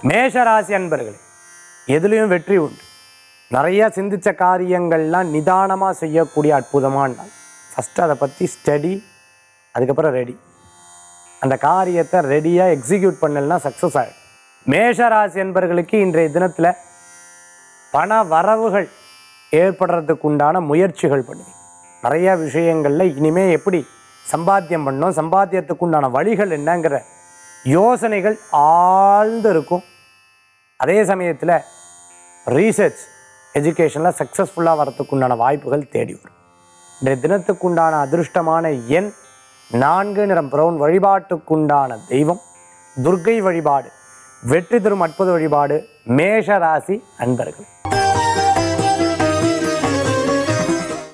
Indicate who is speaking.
Speaker 1: மேஷராசி அன்பர்களே எதுலேயும் வெற்றி உண்டு நிறைய சிந்திச்ச காரியங்கள்லாம் நிதானமாக செய்யக்கூடிய அற்புதமான நாள் ஃபஸ்ட்டு அதை பற்றி ஸ்டடி அதுக்கப்புறம் ரெடி அந்த காரியத்தை ரெடியாக எக்ஸிக்யூட் பண்ணலன்னா சக்ஸஸ் ஆகிடும் மேஷராசி என்பர்களுக்கு இன்றைய தினத்தில் பண வரவுகள் ஏற்படுறதுக்கு உண்டான முயற்சிகள் பண்ணுவீங்க நிறைய விஷயங்களில் இனிமே எப்படி சம்பாத்தியம் பண்ணணும் சம்பாத்தியத்துக்கு உண்டான வழிகள் என்னங்கிற யோசனைகள் ஆழ்ந்து இருக்கும் அதே சமயத்தில் ரீசர்ச் எஜுகேஷனில் சக்ஸஸ்ஃபுல்லாக வரத்துக்கு உண்டான வாய்ப்புகள் தேடி வரும் இன்றைய தினத்துக்குண்டான அதிர்ஷ்டமான எண் நான்கு நிறம் பிரவுன் வழிபாட்டுக்குண்டான தெய்வம் துர்க்கை வழிபாடு வெற்றி தரும் அற்புத வழிபாடு மேஷ ராசி அன்பர்கள்